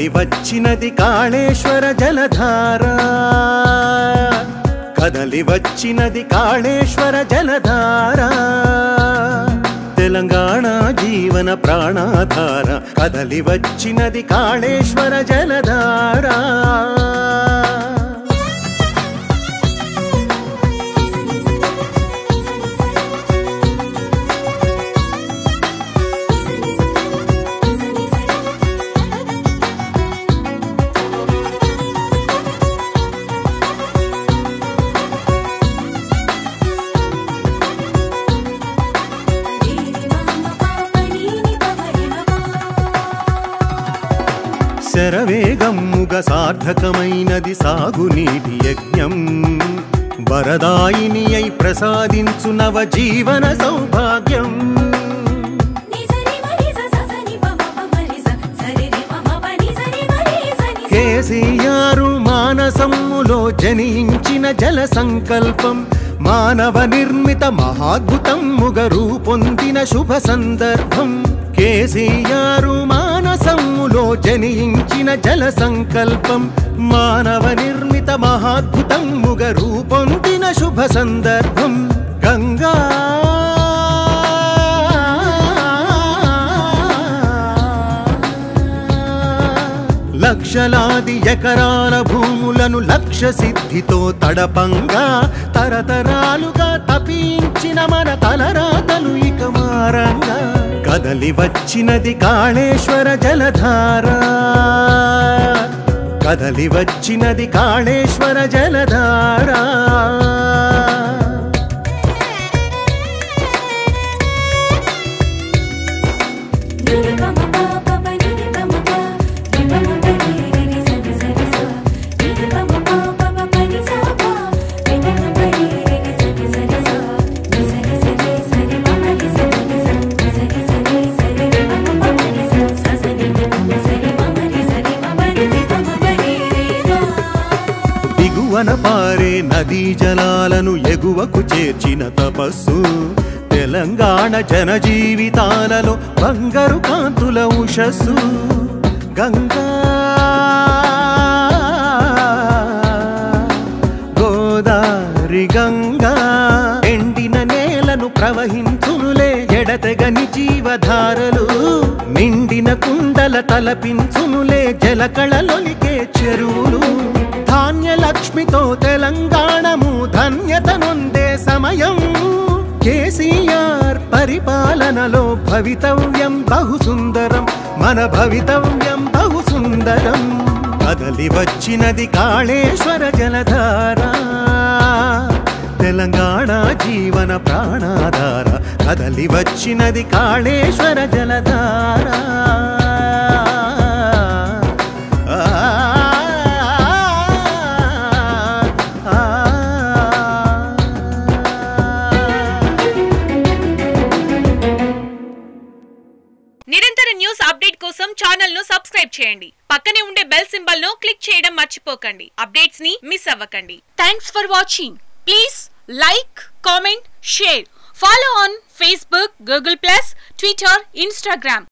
కదలి వచ్చినది కాళేశ్వర జలధార కదలి వచ్చినది కాళేశ్వర జలధార తెలంగాణ జీవన ప్రాణాధార కదలి వచ్చినది కాళేశ్వర జలధార శరవేగమ్ముగ సార్థకమైనది సాగునీటి యజ్ఞం వరదాయిని అయి ప్రసాదించు నవ జీవన సౌభాగ్యం కేసీఆర్ మానసమ్ములో జనించిన జల సంకల్పం మానవ నిర్మిత మహాద్భుతమ్ముగ రూపొందిన శుభ సందర్భం కేసీఆర్ మానసమ్ములో జనించిన జల సంకల్పం మానవ నిర్మిత మహాద్భుతమ్ముగ రూపొందిన శుభ సందర్భం గంగా లక్షలాది ఎకరాల భూములను లక్ష్య సిద్ధితో తడపంగా తరతరాలుగా తపించిన మన తలరాతలు ఇక మారంగా కదలి వచ్చినది కాళేశ్వర జలధార కదలి వచ్చినది కాళేశ్వర జలధార దిగువన పారే నదీ జలాలను ఎగువకు చేర్చిన తపస్సు తెలంగాణ జన జీవితాలలో బంగారు కాంతుల ఉషస్సు గంగా గోదారి గంగా ఎండిన నేలను ప్రవహించునులే ఎడతెగని జీవధారలు నిండిన కుండల తలపించునులే జలకళలొలికే చెరువులు ధాన్య లక్ష్మితో తెలంగాణము ధన్యత నొందే సమయం కేసీఆర్ పరిపాలనలో భవితవ్యం బహు సుందరం మన భవితవ్యం బహు సుందరం కదలి వచ్చినది కాళేశ్వర జలధార తెలంగాణ జీవన ప్రాణాధార కదలి వచ్చినది కాళేశ్వర జలధార ఆ, ఆ, ఆ. నిరంతర న్యూస్ అప్డేట్ కోసం ఛానల్ ను సబ్స్క్రైబ్ చేయండి పక్కనే ఉండే బెల్ సింబల్ ను క్లిక్ చేయడం మర్చిపోకండి అప్డేట్స్ ని మిస్ అవ్వకండి thanks for watching please like comment share follow on Facebook Google plus Twitter Instagram